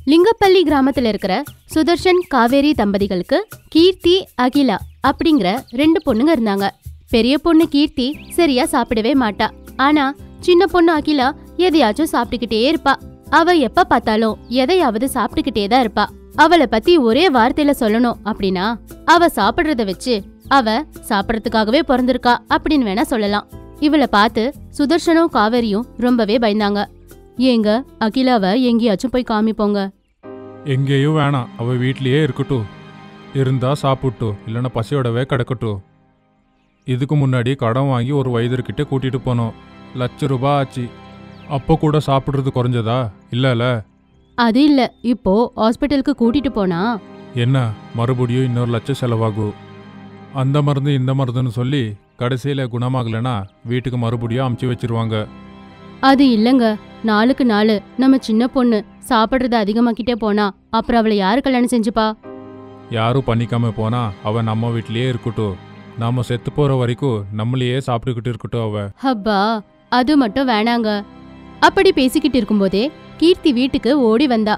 லிங்கப்பள்ளி கிராமத்துல இருக்கிற சுதர்ஷன் காவேரி தம்பதிகளுக்கு கீர்த்தி அகிலா அப்படிங்கிற ரெண்டு பொண்ணுங்க இருந்தாங்க பெரிய பொண்ணு கீர்த்தி சரியா சாப்பிடவே மாட்டா ஆனா சின்ன பொண்ணு அகிலா எதையாச்சும் சாப்பிட்டுக்கிட்டே இருப்பா அவ எப்ப பார்த்தாலும் எதையாவது சாப்பிட்டுக்கிட்டே தான் இருப்பா அவளை பத்தி ஒரே வார்த்தையில சொல்லணும் அப்படின்னா அவ சாப்பிடுறத வச்சு அவ சாப்பிடறதுக்காகவே பிறந்திருக்கா அப்படின்னு வேணா சொல்லலாம் இவளை பார்த்து சுதர்ஷனும் காவேரியும் ரொம்பவே பயந்தாங்க ஏங்க அகிலாவை எங்கேயாச்சும் போய் காமிப்போங்க எங்கேயும் வேணாம் அவ வீட்லயே இருக்கட்டும் இருந்தா சாப்பிட்டோ இல்லைன்னா பசியோடவே கிடக்கட்டும் இதுக்கு முன்னாடி கடன் வாங்கி ஒரு வயதர்கிட்ட கூட்டிட்டு போனோம் லட்ச ரூபாய் ஆச்சு அப்போ கூட சாப்பிட்றது குறைஞ்சதா இல்லைல்ல அது இல்ல இப்போ ஹாஸ்பிட்டலுக்கு கூட்டிட்டு போனா என்ன மறுபடியும் இன்னொரு லட்சம் செலவாகும் அந்த மருந்து இந்த மருந்துன்னு சொல்லி கடைசியில் குணமாகலைன்னா வீட்டுக்கு மறுபடியும் அமுச்சு வச்சிருவாங்க அது இல்லங்க நாளுக்கு நாளு நம்ம சின்ன பொண்ணு சாப்பிடுறத அதிகமாக்கிட்டே போனா அப்புறம் அவளை யாரு கல்யாணம் செஞ்சுப்பா யாரும் பண்ணிக்காம போனா அவ நம்ம வீட்லயே இருக்கட்டும் நாம செத்து போற வரைக்கும் நம்மளையே சாப்பிட்டுக்கிட்டு இருக்கட்டும் அவ ஹப்பா அது மட்டும் வேணாங்க அப்படி பேசிக்கிட்டு இருக்கும்போதே கீர்த்தி வீட்டுக்கு ஓடி வந்தா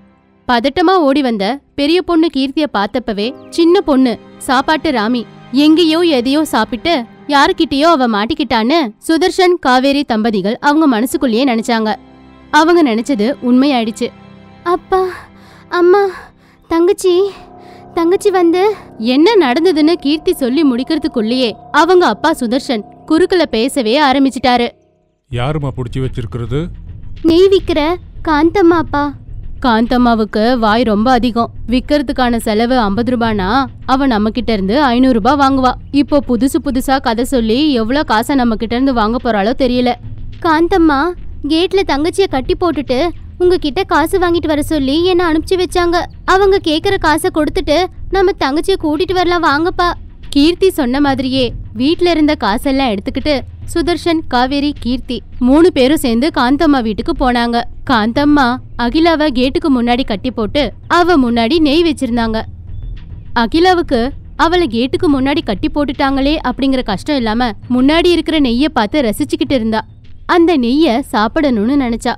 பதட்டமா ஓடி வந்த பெரிய பொண்ணு கீர்த்திய பார்த்தப்பவே சின்ன பொண்ணு சாப்பாட்டு ராமி எங்கேயோ எதையோ சாப்பிட்டு யாருக்கிட்டயோ அவ மாட்டிக்கிட்டான்னு சுதர்ஷன் காவேரி தம்பதிகள் அவங்க மனசுக்குள்ளேயே நினைச்சாங்க அவங்க நினைச்சது உண்மையாயிடுச்சு அப்பா அம்மா தங்கச்சி தங்கச்சி வந்து என்ன நடந்ததுன்னு கீர்த்தி சொல்லி முடிக்கிறதுக்குள்ளேயே அவங்க அப்பா சுதர்ஷன் குறுக்குல பேசவே ஆரம்பிச்சிட்டாரு யாரும்மா பிடிச்சி வச்சிருக்கிறது நெய் விக்கிற காந்தம்மா அப்பா காந்தம்மாவுக்கு வாய் ரொம்ப அதிகம் விக்கிறதுக்கான செலவு ஐம்பது ரூபானா அவ நம்ம கிட்ட இருந்து ஐநூறு ரூபாய் வாங்குவா இப்போ புதுசு புதுசா கதை சொல்லி எவ்வளவு காசை நம்ம கிட்ட இருந்து வாங்க போறாளோ தெரியல காந்தம்மா கேட்ல தங்கச்சிய கட்டி போட்டுட்டு உங்ககிட்ட காசு வாங்கிட்டு வர சொல்லி என்ன அனுப்பிச்சு வச்சாங்க அவங்க கேக்குற காசை கொடுத்துட்டு நம்ம தங்கச்சிய கூட்டிட்டு வரலாம் வாங்கப்பா கீர்த்தி சொன்ன மாதிரியே வீட்ல இருந்த காசெல்லாம் எடுத்துக்கிட்டு சுதர்ஷன் காவேரி கீர்த்தி மூணு பேரும் சேர்ந்து காந்தம்மா வீட்டுக்கு போனாங்க காந்தம்மா அகிலாவை கேட்டுக்கு முன்னாடி கட்டி போட்டு அவ முன்னாடி நெய் வச்சிருந்தாங்க அகிலாவுக்கு அவளை கேட்டுக்கு முன்னாடி கட்டி போட்டுட்டாங்களே அப்படிங்கிற கஷ்டம் இல்லாம முன்னாடி இருக்கிற நெய்ய பார்த்து ரசிச்சுக்கிட்டு இருந்தா அந்த நெய்ய சாப்பிடணும்னு நினைச்சா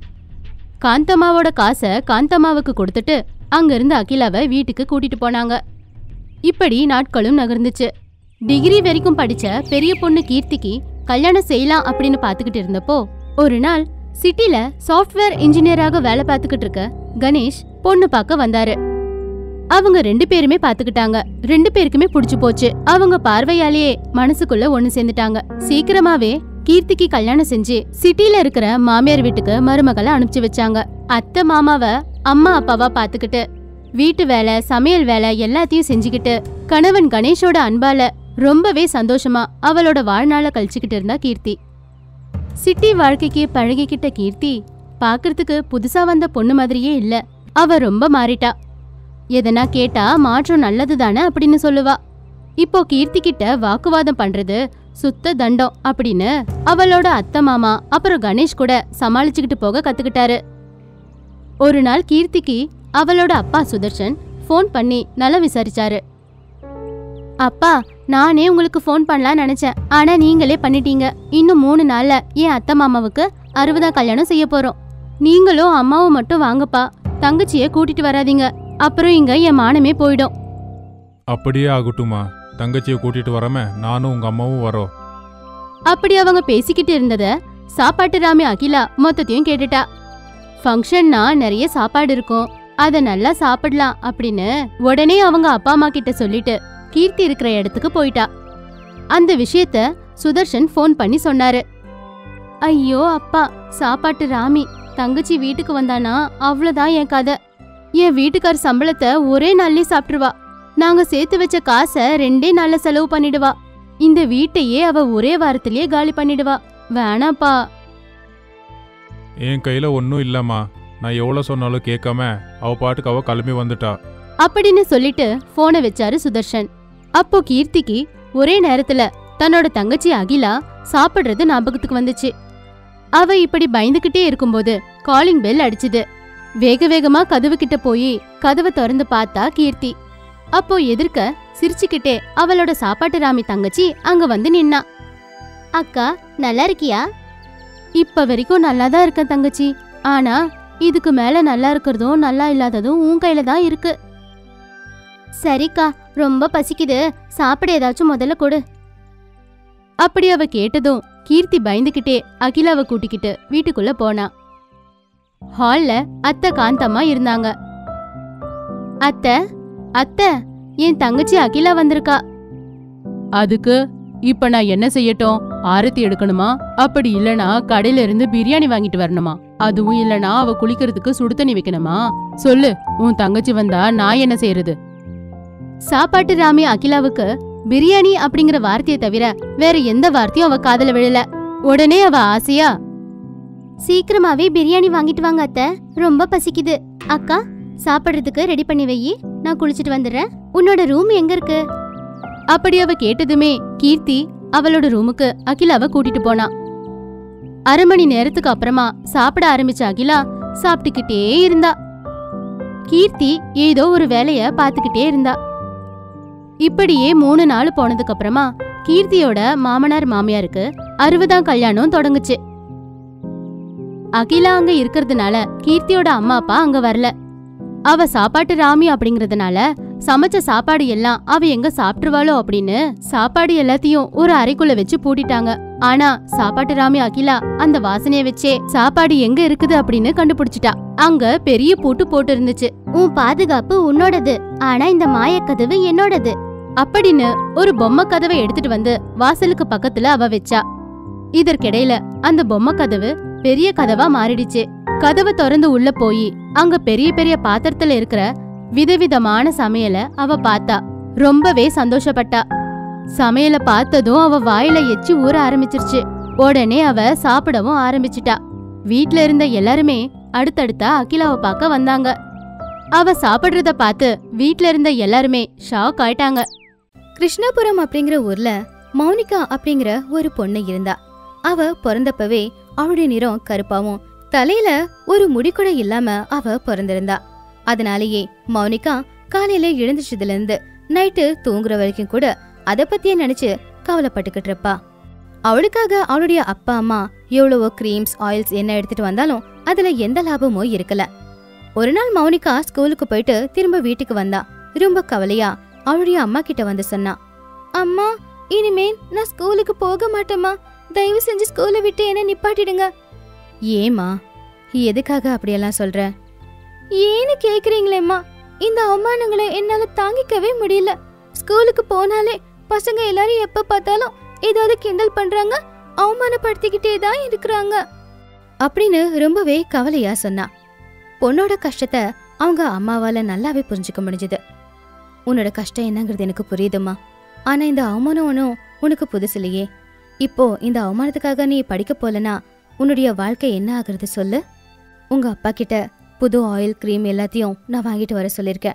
காந்தம்மாவோட காசை காந்தம்மாவுக்கு கொடுத்துட்டு அங்கிருந்து அகிலாவை வீட்டுக்கு கூட்டிட்டு போனாங்க இப்படி நாட்களும் நகர்ந்துச்சு டிகிரி வரைக்கும் படிச்ச பெரிய பொண்ணு கீர்த்திக்கு கல்யாணம் செய்யலாம் அப்படின்னு பாத்துக்கிட்டு இருந்தப்போ ஒரு நாள் சிட்டில சாஃப்ட்வேர் இன்ஜினியராக வேலை பார்த்துக்கிட்டு இருக்க கணேஷ் பொண்ணு பார்க்க வந்தாரு அவங்க ரெண்டு பேருமே பாத்துக்கிட்டாங்க ரெண்டு பேருக்குமே புடிச்சு போச்சு அவங்க பார்வையாலேயே மனசுக்குள்ள ஒண்ணு சேர்ந்துட்டாங்க சீக்கிரமாவே கீர்த்திக்கு கல்யாணம் செஞ்சு சிட்டில இருக்கிற மாமியார் வீட்டுக்கு மருமகளை அனுப்பிச்சு வச்சாங்க அத்தை மாமாவ அம்மா அப்பாவா பாத்துக்கிட்டு வீட்டு வேலை சமையல் வேலை எல்லாத்தையும் செஞ்சுக்கிட்டு கணவன் கணேஷோட அன்பால ரொம்பவே சந்தோஷமா அவளோட வாழ்நாள கழிச்சுக்கிட்டு இருந்தா கீர்த்தி சிட்டி வாழ்க்கைக்கு பழகிக்கிட்ட கீர்த்தி பார்க்கறதுக்கு புதுசா வந்த பொண்ணு மாதிரியே இல்ல அவ ரொம்ப மாறிட்டா எதனா கேட்டா மாற்றம் நல்லது தானே அப்படின்னு சொல்லுவா இப்போ கீர்த்தி கிட்ட வாக்குவாதம் பண்றது சுத்த தண்டம் அப்படின்னு அவளோட அத்தை மாமா அப்புறம் கணேஷ் கூட சமாளிச்சுக்கிட்டு போக கத்துக்கிட்டாரு ஒரு நாள் கீர்த்திக்கு அவளோட அப்பா சுதர்ஷன் ஃபோன் பண்ணி நல்லா விசாரிச்சாரு அப்பா நானே உங்களுக்கு ஃபோன் பண்ணலாம் நினைச்சேன் ஆனா நீங்களே பண்ணிட்டீங்க இன்னும் மூணு நாள்ல என் அத்தை மாமாவுக்கு அறுபதாம் கல்யாணம் செய்ய போறோம் நீங்களும் அம்மாவும் மட்டும் வாங்கப்பா தங்கச்சிய கூட்டிட்டு வராதீங்க அப்புறம் இங்க என் மானமே போயிடும் அப்படியே ஆகட்டுமா தங்கச்சியை கூட்டிட்டு வராம நானும் உங்க அம்மாவும் வரோம் அப்படி அவங்க பேசிக்கிட்டு இருந்தத சாப்பாட்டு ராமி அகிலா மொத்தத்தையும் கேட்டுட்டா ஃபங்க்ஷன்னா நிறைய சாப்பாடு இருக்கும் அத நல்லா சாப்பிடலாம் அப்படின்னு உடனே அவங்க அப்பா அம்மா கிட்ட சொல்லிட்டு கீர்த்தி இருக்கிற இடத்துக்கு போயிட்டா அந்த விஷயத்த சுதர்ஷன் ஃபோன் பண்ணி சொன்னாரு ஐயோ அப்பா சாப்பாட்டு ராமி தங்கச்சி வீட்டுக்கு வந்தானா அவ்வளவுதான் என் கதை என் வீட்டுக்கார் சம்பளத்தை ஒரே நாள்லயே சாப்பிட்டுருவா நாங்க சேர்த்து வச்ச காசை ரெண்டே நாள்ல செலவு பண்ணிடுவா இந்த வீட்டையே அவ ஒரே வாரத்திலேயே காலி பண்ணிடுவா வேணாப்பா என் கையில ஒன்றும் இல்லம்மா நான் எவ்வளோ சொன்னாலும் கேட்காம அவ பாட்டுக்கு அவ கிளம்பி வந்துட்டா அப்படின்னு சொல்லிட்டு போனை வச்சாரு சுதர்ஷன் அப்போ கீர்த்திக்கு ஒரே நேரத்துல தன்னோட தங்கச்சி அகிலா சாப்பிடுறது ஞாபகத்துக்கு வந்துச்சு அவ இப்படி பயந்துகிட்டே இருக்கும்போது காலிங் பெல் அடிச்சுது வேக வேகமா கதவு கிட்ட போய் கதவை திறந்து பார்த்தா கீர்த்தி அப்போ எதிர்க்க சிரிச்சுக்கிட்டே அவளோட சாப்பாட்டு ராமி தங்கச்சி அங்க வந்து நின்னா அக்கா நல்லா இருக்கியா இப்ப வரைக்கும் நல்லா தான் இருக்கேன் தங்கச்சி ஆனா இதுக்கு மேல நல்லா இருக்கிறதும் நல்லா இல்லாததும் உன் கையில தான் இருக்கு சரிக்கா ரொம்ப பசிக்குது சாப்பிட ஏதாச்சும் முதல்ல கொடு அப்படி அவ கேட்டதும் கீர்த்தி பயந்துகிட்டே அகிலாவை கூட்டிக்கிட்டு வீட்டுக்குள்ள போனா ஹால்ல அத்தை காந்தம்மா இருந்தாங்க அத்தை அத்தை என் தங்கச்சி அகிலா வந்திருக்கா அதுக்கு இப்ப நான் என்ன செய்யட்டும் ஆரத்தி எடுக்கணுமா அப்படி இல்லனா கடையில இருந்து பிரியாணி வாங்கிட்டு வரணுமா அதுவும் இல்லனா அவ குளிக்கிறதுக்கு சுடு தண்ணி வைக்கணுமா சொல்லு உன் தங்கச்சி வந்தா நான் என்ன செய்யறது சாப்பாட்டு ராமி அகிலாவுக்கு பிரியாணி அப்படிங்கிற வார்த்தையை தவிர வேற எந்த வார்த்தையும் அவ காதுல விழல உடனே அவ ஆசையா சீக்கிரமாவே பிரியாணி வாங்கிட்டு வாங்க அத்தை ரொம்ப பசிக்குது அக்கா சாப்பிடுறதுக்கு ரெடி பண்ணி வையி நான் குளிச்சிட்டு வந்துடுறேன் உன்னோட ரூம் எங்க இருக்கு அப்படி அவ கேட்டதுமே கீர்த்தி அவளோட ரூமுக்கு அகிலாவை கூட்டிட்டு போனா அரை மணி நேரத்துக்கு அப்புறமா சாப்பிட ஆரம்பிச்ச அகிலா சாப்பிட்டுக்கிட்டே இருந்தா கீர்த்தி ஏதோ ஒரு வேலைய பாத்துக்கிட்டே இருந்தா இப்படியே மூணு நாள் போனதுக்கு அப்புறமா கீர்த்தியோட மாமனார் மாமியாருக்கு அறுபதாம் கல்யாணம் தொடங்குச்சு அகிலா அங்க இருக்கிறதுனால கீர்த்தியோட அம்மா அப்பா அங்க வரல அவ சாப்பாட்டு ராமி அப்படிங்கறதுனால சமைச்ச சாப்பாடு எல்லாம் அவ எங்க சாப்பிட்டுருவாளோ அப்படின்னு சாப்பாடு எல்லாத்தையும் ஒரு அறைக்குள்ள வச்சு பூட்டிட்டாங்க ஆனா சாப்பாட்டு ராமி அகிலா அந்த வாசனைய வச்சே சாப்பாடு எங்க இருக்குது அப்படின்னு கண்டுபிடிச்சிட்டா அங்க பெரிய பூட்டு போட்டு இருந்துச்சு உன் பாதுகாப்பு உன்னோடது ஆனா இந்த மாயக்கதவு என்னோடது அப்படின்னு ஒரு பொம்மை கதவை எடுத்துட்டு வந்து வாசலுக்கு பக்கத்துல அவ வச்சா இதற்கிடையில அந்த பொம்மை கதவு பெரிய கதவா மாறிடுச்சு கதவை திறந்து உள்ள போய் அங்க பெரிய பெரிய பாத்திரத்துல இருக்கிற விதவிதமான சமையல அவ பார்த்தா ரொம்பவே சந்தோஷப்பட்டா சமையல பார்த்ததும் அவ வாயில எச்சி ஊற ஆரம்பிச்சிருச்சு உடனே அவ சாப்பிடவும் ஆரம்பிச்சிட்டா வீட்ல இருந்த எல்லாருமே அடுத்தடுத்தா அகிலாவை பார்க்க வந்தாங்க அவ சாப்பிடுறத பார்த்து வீட்ல இருந்த எல்லாருமே ஷாக் ஆயிட்டாங்க கிருஷ்ணாபுரம் அப்படிங்கிற ஊர்ல மௌனிகா அப்படிங்கிற ஒரு பொண்ணு இருந்தா அவ பிறந்தப்பவே அவளுடைய நிறம் கருப்பாவும் தலையில ஒரு முடி கூட இல்லாம அவ பிறந்திருந்தா அதனாலேயே மௌனிகா காலையில எழுந்துச்சதுல இருந்து நைட்டு தூங்குற வரைக்கும் கூட அத பத்தியே நினைச்சு கவலைப்பட்டுக்கிட்டு இருப்பா அவளுக்காக அவளுடைய அப்பா அம்மா எவ்வளவோ கிரீம்ஸ் ஆயில்ஸ் என்ன எடுத்துட்டு வந்தாலும் அதுல எந்த லாபமும் இருக்கல ஒரு நாள் மௌனிகா ஸ்கூலுக்கு போயிட்டு திரும்ப வீட்டுக்கு வந்தா ரொம்ப கவலையா அவளுடைய அம்மா கிட்ட வந்து சொன்னா அம்மா இனிமேல் நான் ஸ்கூலுக்கு போக மாட்டேம்மா தயவு செஞ்சு ஸ்கூலை விட்டு என்ன நிப்பாட்டிடுங்க ஏமா எதுக்காக அப்படியெல்லாம் சொல்ற ஏன்னு கேக்குறீங்களேம்மா இந்த அவமானங்களை என்னால தாங்கிக்கவே முடியல ஸ்கூலுக்கு போனாலே பசங்க எல்லாரும் எப்ப பார்த்தாலும் ஏதாவது கிண்டல் பண்றாங்க அவமானப்படுத்திக்கிட்டே தான் இருக்கிறாங்க அப்படின்னு ரொம்பவே கவலையா சொன்னா பொண்ணோட கஷ்டத்தை அவங்க அம்மாவால நல்லாவே புரிஞ்சுக்க முடிஞ்சது உன்னோட கஷ்டம் என்னங்கிறது எனக்கு புரியுதும்மா ஆனா இந்த அவமானம் ஒன்றும் உனக்கு புதுசு இல்லையே இப்போ இந்த அவமானத்துக்காக நீ படிக்க போலனா உன்னுடைய வாழ்க்கை என்ன ஆகுறது சொல்லு உங்க அப்பா கிட்ட புது ஆயில் க்ரீம் எல்லாத்தையும் நான் வாங்கிட்டு வர சொல்லியிருக்கேன்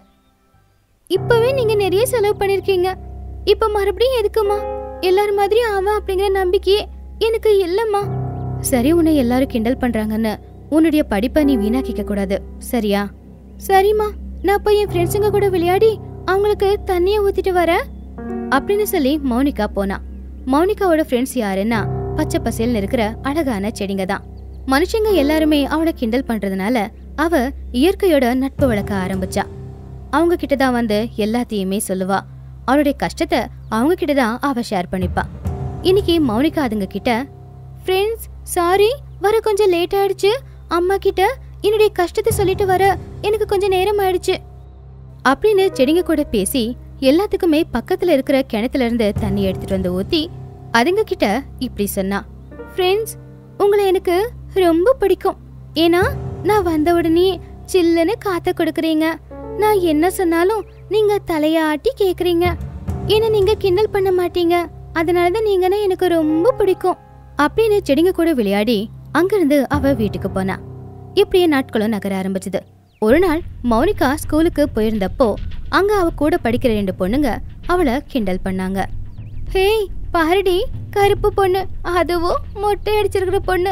இப்பவே நீங்க நிறைய செலவு பண்ணிருக்கீங்க இப்ப மறுபடியும் எதுக்குமா எல்லாரும் மாதிரி ஆவன் அப்படிங்கிற நம்பிக்கையே எனக்கு இல்லம்மா சரி உன்னை எல்லாரும் கிண்டல் பண்றாங்கன்னு உன்னுடைய படிப்பை நீ வீணாக்கிக்க கூடாது சரியா சரிம்மா நான் போய் என் ஃப்ரெண்ட்ஸுங்க கூட விளையாடி அவங்களுக்கு தண்ணிய ஊத்திட்டு வரேன் அப்படின்னு சொல்லி மௌனிகா போனா மௌனிகாவோட ஃப்ரெண்ட்ஸ் யாருன்னா பச்சை பசேல்னு இருக்கிற அழகான செடிங்க தான் மனுஷங்க எல்லாருமே அவளை கிண்டல் பண்றதுனால அவ இயற்கையோட நட்பு வளர்க்க ஆரம்பிச்சா அவங்க கிட்ட தான் வந்து எல்லாத்தையுமே சொல்லுவா அவளுடைய கஷ்டத்தை அவங்க கிட்ட தான் அவ ஷேர் பண்ணிப்பா இன்னைக்கு மௌனிகா அதுங்க கிட்ட ஃப்ரெண்ட்ஸ் சாரி வர கொஞ்சம் லேட் ஆயிடுச்சு அம்மா கிட்ட என்னுடைய கஷ்டத்தை சொல்லிட்டு வர எனக்கு கொஞ்சம் நேரம் ஆயிடுச்சு அப்படின்னு செடிங்க கூட பேசி எல்லாத்துக்குமே பக்கத்துல இருக்கிற கிணத்துல இருந்து தண்ணி எடுத்துட்டு வந்து ஊத்தி அதுங்க கிட்ட இப்படி சொன்னா ஃப்ரெண்ட்ஸ் உங்களை எனக்கு ரொம்ப பிடிக்கும் ஏன்னா நான் வந்த உடனே சில்லுன்னு காத்த கொடுக்குறீங்க நான் என்ன சொன்னாலும் நீங்க தலையாட்டி கேக்குறீங்க என்ன நீங்க கிண்டல் பண்ண மாட்டீங்க அதனால தான் நீங்கன்னா எனக்கு ரொம்ப பிடிக்கும் அப்படின்னு செடிங்க கூட விளையாடி அங்கிருந்து அவ வீட்டுக்கு போனா இப்படியே நாட்களும் நகர ஆரம்பிச்சது ஒரு நாள் மௌனிகா ஸ்கூலுக்கு போயிருந்தப்போ அங்க அவ கூட படிக்கிற ரெண்டு பொண்ணுங்க அவளை கிண்டல் பண்ணாங்க ஹேய் பாருடி கருப்பு பொண்ணு அதுவும் மொட்டை அடிச்சிருக்கிற பொண்ணு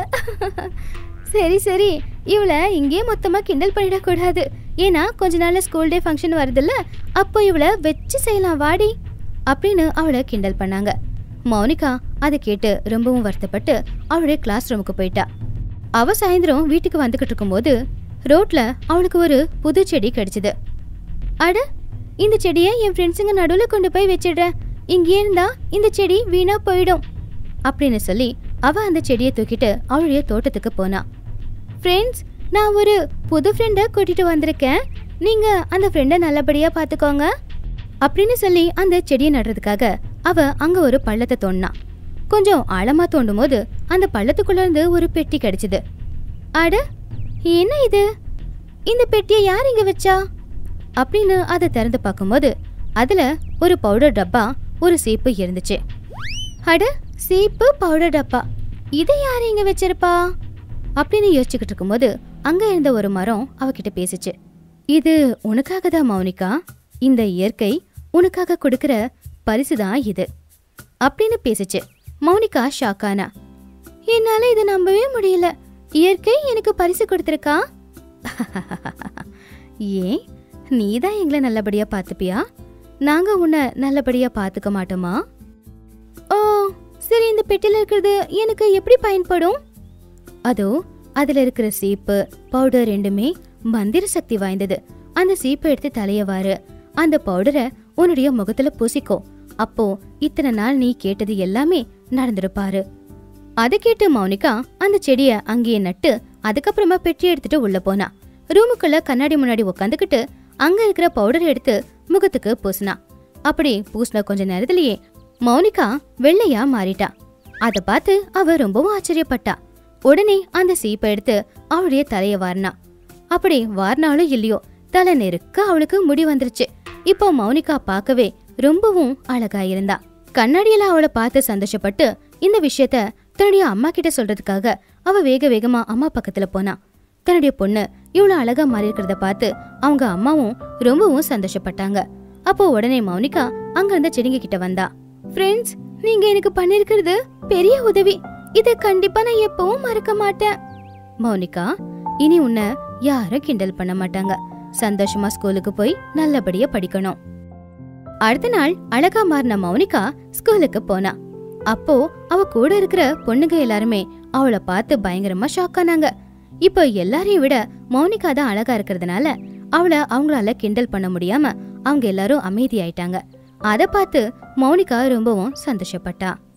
சரி சரி இவளை இங்கேயே மொத்தமா கிண்டல் பண்ணிடக்கூடாது ஏன்னா கொஞ்ச நாள்ல ஸ்கூல் டே ஃபங்க்ஷன் வருதுல்ல அப்போ இவளை வச்சு செய்யலாம் வாடி அப்படின்னு அவளை கிண்டல் பண்ணாங்க மௌனிகா அதை கேட்டு ரொம்பவும் வருத்தப்பட்டு அவளுடைய கிளாஸ் ரூமுக்கு போயிட்டா அவ சாயந்தரம் வீட்டுக்கு வந்துகிட்டு இருக்கும்போது ரோட்ல அவளுக்கு ஒரு புது செடி கிடைச்சது அட இந்த செடியை என் ஃப்ரெண்ட்ஸுங்க நடுவில் கொண்டு போய் வச்சிடுறேன் இங்கே இருந்தா இந்த செடி வீணா போயிடும் அப்படின்னு சொல்லி அவ அந்த செடியை தூக்கிட்டு அவளுடைய தோட்டத்துக்கு போனா ஃப்ரெண்ட்ஸ் நான் ஒரு புது ஃப்ரெண்டை கூட்டிட்டு வந்திருக்கேன் நீங்க அந்த ஃப்ரெண்டை நல்லபடியா பார்த்துக்கோங்க அப்படின்னு சொல்லி அந்த செடியை நடுறதுக்காக அவ அங்க ஒரு பள்ளத்தை தோண்டினா கொஞ்சம் ஆழமா தோண்டும் போது அந்த பள்ளத்துக்குள்ள இருந்து ஒரு பெட்டி கிடைச்சது அட என்ன இது இந்த பெட்டியை யார் இங்க வச்சா அப்படின்னு அதை திறந்து பார்க்கும்போது அதுல ஒரு பவுடர் டப்பா ஒரு சீப்பு இருந்துச்சு அட சீப்பு பவுடர் டப்பா இதை யார் இங்க வச்சிருப்பா அப்படின்னு யோசிச்சுக்கிட்டு இருக்கும்போது அங்க இருந்த ஒரு மரம் அவகிட்ட பேசுச்சு இது உனக்காக தான் மௌனிகா இந்த இயற்கை உனக்காக கொடுக்கிற பரிசு தான் இது அப்படின்னு பேசுச்சு மௌனிகா ஷாக்கானா என்னால இதை நம்பவே முடியல இயற்கை எனக்கு பரிசு கொடுத்துருக்கா ஏன் நீ தான் எங்களை நல்லபடியா பார்த்துப்பியா நாங்க உன்னை நல்லபடியா பார்த்துக்க மாட்டோமா ஓ சரி இந்த பெட்டில இருக்கிறது எனக்கு எப்படி பயன்படும் அதோ அதுல இருக்கிற சீப்பு பவுடர் ரெண்டுமே மந்திர சக்தி வாய்ந்தது அந்த சீப்பை எடுத்து தலையவாரு அந்த பவுடரை உன்னுடைய முகத்துல பூசிக்கோ அப்போ இத்தனை நாள் நீ கேட்டது எல்லாமே நடந்திருப்பாரு அதை கேட்டு மௌனிகா அந்த செடிய அங்கேயே நட்டு அதுக்கப்புறமா பெட்டி எடுத்துட்டு உள்ள போனா ரூமுக்குள்ள கண்ணாடி முன்னாடி உட்காந்துக்கிட்டு அங்க இருக்கிற பவுடர் எடுத்து முகத்துக்கு பூசினா அப்படி பூசின கொஞ்ச நேரத்திலேயே மௌனிகா வெள்ளையா மாறிட்டா அத பார்த்து அவ ரொம்பவும் ஆச்சரியப்பட்டா உடனே அந்த சீப்பை எடுத்து அவளுடைய தலைய வாரினா அப்படி வாரினாலும் இல்லையோ தலை நெருக்க அவளுக்கு முடி வந்துருச்சு இப்போ மௌனிகா பார்க்கவே ரொம்பவும் அழகா இருந்தா கண்ணாடியில அவளை பார்த்து சந்தோஷப்பட்டு இந்த விஷயத்த தன்னுடைய அம்மா கிட்ட சொல்றதுக்காக அவ வேக வேகமா அம்மா பக்கத்துல போனா தன்னுடைய பொண்ணு இவ்வளவு அழகா மாறி இருக்கிறத பார்த்து அவங்க அம்மாவும் ரொம்பவும் சந்தோஷப்பட்டாங்க அப்போ உடனே மௌனிகா அங்க இருந்த செடிங்க கிட்ட வந்தா ஃப்ரெண்ட்ஸ் நீங்க எனக்கு பண்ணிருக்கிறது பெரிய உதவி இத கண்டிப்பா நான் எப்பவும் மறக்க மாட்டேன் மௌனிகா இனி உன்னை யாரும் கிண்டல் பண்ண மாட்டாங்க சந்தோஷமா ஸ்கூலுக்கு போய் நல்லபடியா படிக்கணும் அடுத்த நாள் அழகா மாறின மௌனிகா ஸ்கூலுக்கு போனா அப்போ அவ கூட இருக்கிற பொண்ணுங்க எல்லாருமே அவளை பார்த்து பயங்கரமா ஷாக் ஆனாங்க இப்போ எல்லாரையும் விட மௌனிகா தான் அழகா இருக்கிறதுனால அவளை அவங்களால கிண்டல் பண்ண முடியாம அவங்க எல்லாரும் அமைதியாயிட்டாங்க அத பார்த்து மௌனிகா ரொம்பவும் சந்தோஷப்பட்டா